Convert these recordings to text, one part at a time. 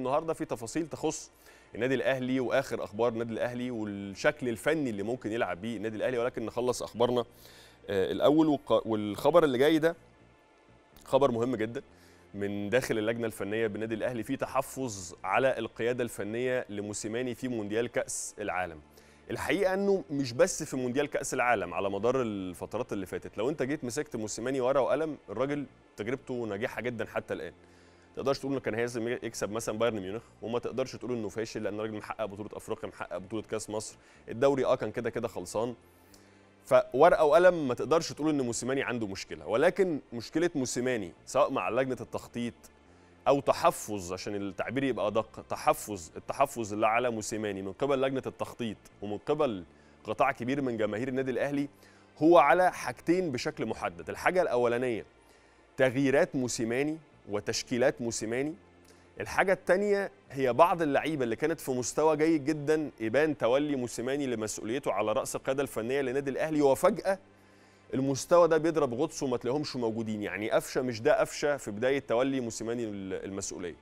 النهارده في تفاصيل تخص النادي الاهلي واخر اخبار النادي الاهلي والشكل الفني اللي ممكن يلعب بيه النادي الاهلي ولكن نخلص اخبارنا آه، الاول والق- والخبر اللي جاي ده خبر مهم جدا من داخل اللجنه الفنيه بالنادي الاهلي في تحفظ على القياده الفنيه لموسيماني في مونديال كاس العالم الحقيقه انه مش بس في مونديال كاس العالم على مدار الفترات اللي فاتت لو انت جيت مسكت موسيماني ورقه وقلم الراجل تجربته ناجحه جدا حتى الان ما تقدرش تقول انه كان هيلزم يكسب مثلا بايرن ميونخ وما تقدرش تقول انه فاشل لان الراجل محقق بطوله افريقيا محقق بطوله كاس مصر الدوري اه كان كده كده خلصان فورقه وقلم ما تقدرش تقول ان موسيماني عنده مشكله ولكن مشكله موسيماني سواء مع لجنه التخطيط او تحفظ عشان التعبير يبقى ادق تحفظ التحفظ اللي على موسيماني من قبل لجنه التخطيط ومن قبل قطاع كبير من جماهير النادي الاهلي هو على حاجتين بشكل محدد الحاجه الاولانيه تغييرات موسيماني وتشكيلات موسيماني الحاجة التانية هي بعض اللعيبة اللي كانت في مستوى جيد جدا يبان تولي موسيماني لمسؤوليته على رأس القيادة الفنية للنادي الأهلي وفجأة المستوى ده بيضرب غطس وما تلاقيهمش موجودين يعني قفشة مش ده قفشة في بداية تولي موسيماني المسؤولية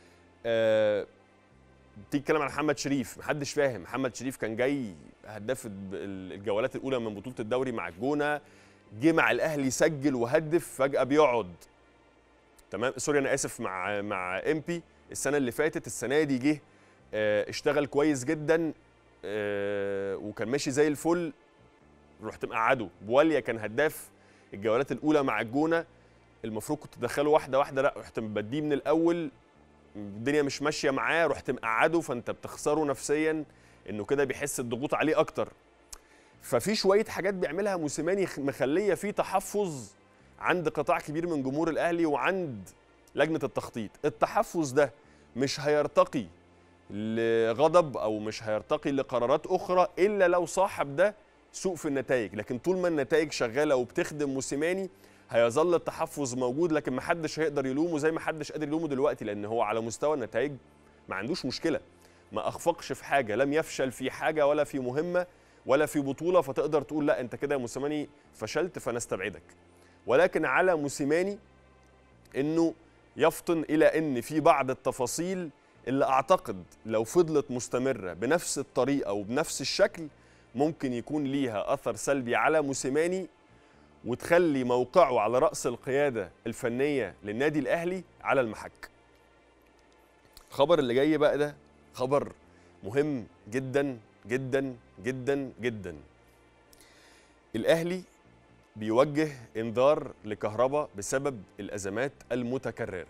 آه تيجي تتكلم عن محمد شريف محدش فاهم محمد شريف كان جاي هداف الجولات الأولى من بطولة الدوري مع الجونة جه مع الأهلي سجل وهدف فجأة بيقعد تمام سوري انا اسف مع مع امبي السنه اللي فاتت السنه دي جه آه، اشتغل كويس جدا آه، وكان ماشي زي الفل رحت مقعده بواليا كان هداف الجولات الاولى مع الجونه المفروض كنت تدخله واحده واحده لا رحت مبديه من الاول الدنيا مش ماشيه معاه رحت مقعده فانت بتخسره نفسيا انه كده بيحس الضغوط عليه اكتر ففي شويه حاجات بيعملها موسيماني مخليه فيه تحفظ عند قطاع كبير من جمهور الاهلي وعند لجنه التخطيط التحفظ ده مش هيرتقي لغضب او مش هيرتقي لقرارات اخرى الا لو صاحب ده سوء في النتائج لكن طول ما النتائج شغاله وبتخدم موسيماني هيظل التحفظ موجود لكن محدش هيقدر يلومه زي ما حدش قادر يلومه دلوقتي لان هو على مستوى النتائج ما عندوش مشكله ما اخفقش في حاجه لم يفشل في حاجه ولا في مهمه ولا في بطوله فتقدر تقول لا انت كده يا موسيماني فشلت فنستبعدك ولكن على موسيماني انه يفطن الى ان في بعض التفاصيل اللي اعتقد لو فضلت مستمره بنفس الطريقه وبنفس الشكل ممكن يكون ليها اثر سلبي على موسيماني وتخلي موقعه على راس القياده الفنيه للنادي الاهلي على المحك. الخبر اللي جاي بقى ده خبر مهم جدا جدا جدا جدا. الاهلي بيوجه انذار لكهرباء بسبب الازمات المتكرره.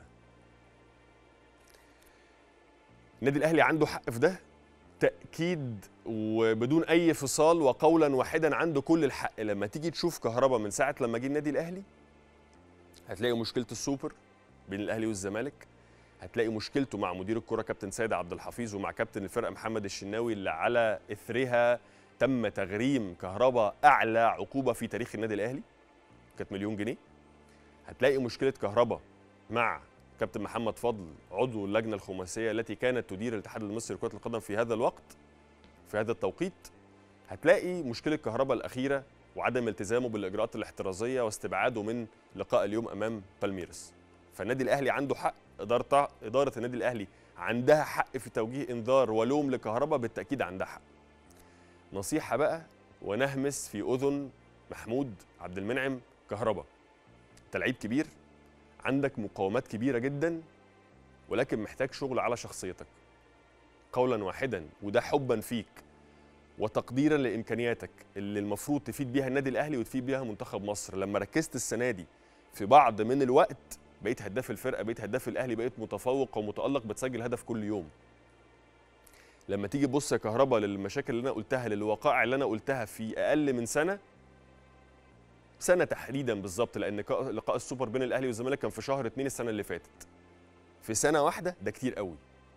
النادي الاهلي عنده حق في ده تاكيد وبدون اي فصال وقولا واحدا عنده كل الحق لما تيجي تشوف كهرباء من ساعه لما جه النادي الاهلي هتلاقي مشكله السوبر بين الاهلي والزمالك هتلاقي مشكلته مع مدير الكره كابتن سيد عبد الحفيظ ومع كابتن الفرقه محمد الشناوي اللي على اثرها تم تغريم كهرباء اعلى عقوبه في تاريخ النادي الاهلي كانت مليون جنيه هتلاقي مشكله كهرباء مع كابتن محمد فضل عضو اللجنه الخماسيه التي كانت تدير الاتحاد المصري لكره القدم في هذا الوقت في هذا التوقيت هتلاقي مشكله كهرباء الاخيره وعدم التزامه بالاجراءات الاحترازيه واستبعاده من لقاء اليوم امام بالميرس فالنادي الاهلي عنده حق اداره اداره النادي الاهلي عندها حق في توجيه انذار ولوم لكهرباء بالتاكيد عندها حق نصيحه بقى ونهمس في اذن محمود عبد المنعم كهرباء انت لعيب كبير عندك مقاومات كبيره جدا ولكن محتاج شغل على شخصيتك قولا واحدا وده حبا فيك وتقديرا لامكانياتك اللي المفروض تفيد بيها النادي الاهلي وتفيد بيها منتخب مصر لما ركزت السنه دي في بعض من الوقت بقيت هداف الفرقه بقيت هداف الاهلي بقيت متفوق ومتالق بتسجل هدف كل يوم لما تيجي تبص يا كهربا للمشاكل اللي انا قلتها للوقائع اللي انا قلتها في اقل من سنه سنه تحديدا بالظبط لان لقاء السوبر بين الاهلي والزمالك كان في شهر اتنين السنه اللي فاتت في سنه واحده ده كتير قوي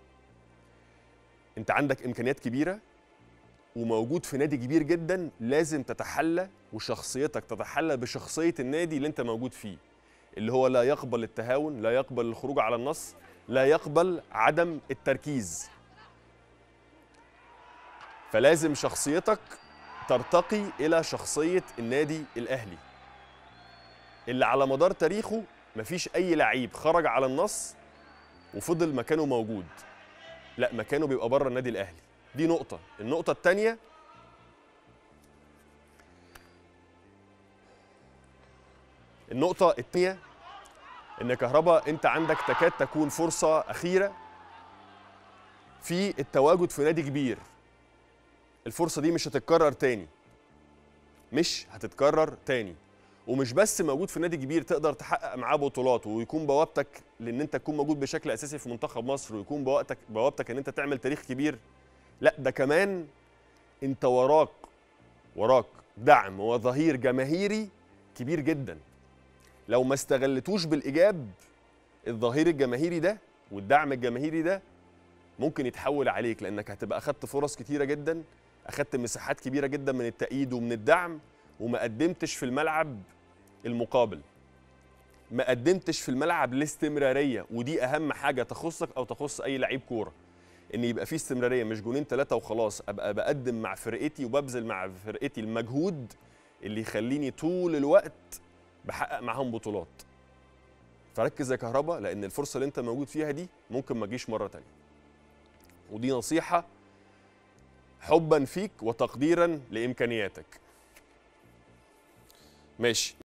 انت عندك امكانيات كبيره وموجود في نادي كبير جدا لازم تتحلى وشخصيتك تتحلى بشخصيه النادي اللي انت موجود فيه اللي هو لا يقبل التهاون لا يقبل الخروج على النص لا يقبل عدم التركيز فلازم شخصيتك ترتقي الى شخصيه النادي الاهلي اللي على مدار تاريخه مفيش اي لعيب خرج على النص وفضل مكانه موجود لا مكانه بيبقى بره النادي الاهلي دي نقطه النقطه الثانيه النقطه الثانيه ان كهربا انت عندك تكاد تكون فرصه اخيره في التواجد في نادي كبير الفرصه دي مش هتتكرر تاني مش هتتكرر تاني ومش بس موجود في نادي كبير تقدر تحقق معاه بطولات ويكون بوابتك لان انت تكون موجود بشكل اساسي في منتخب مصر ويكون بوابتك بوابتك ان انت تعمل تاريخ كبير لا ده كمان انت وراك وراك دعم وظهير جماهيري كبير جدا لو ما استغلتوش بالايجاب الظهير الجماهيري ده والدعم الجماهيري ده ممكن يتحول عليك لانك هتبقى اخدت فرص كتيره جدا اخدت مساحات كبيره جدا من التأييد ومن الدعم وما قدمتش في الملعب المقابل ما قدمتش في الملعب الاستمراريه ودي اهم حاجه تخصك او تخص اي لعيب كوره ان يبقى في استمراريه مش جونين ثلاثه وخلاص ابقى بقدم مع فرقتي وببذل مع فرقتي المجهود اللي يخليني طول الوقت بحقق معاهم بطولات فركز يا كهربا لان الفرصه اللي انت موجود فيها دي ممكن ما تجيش مره تانية ودي نصيحه حبا فيك وتقديرا لامكانياتك ماشي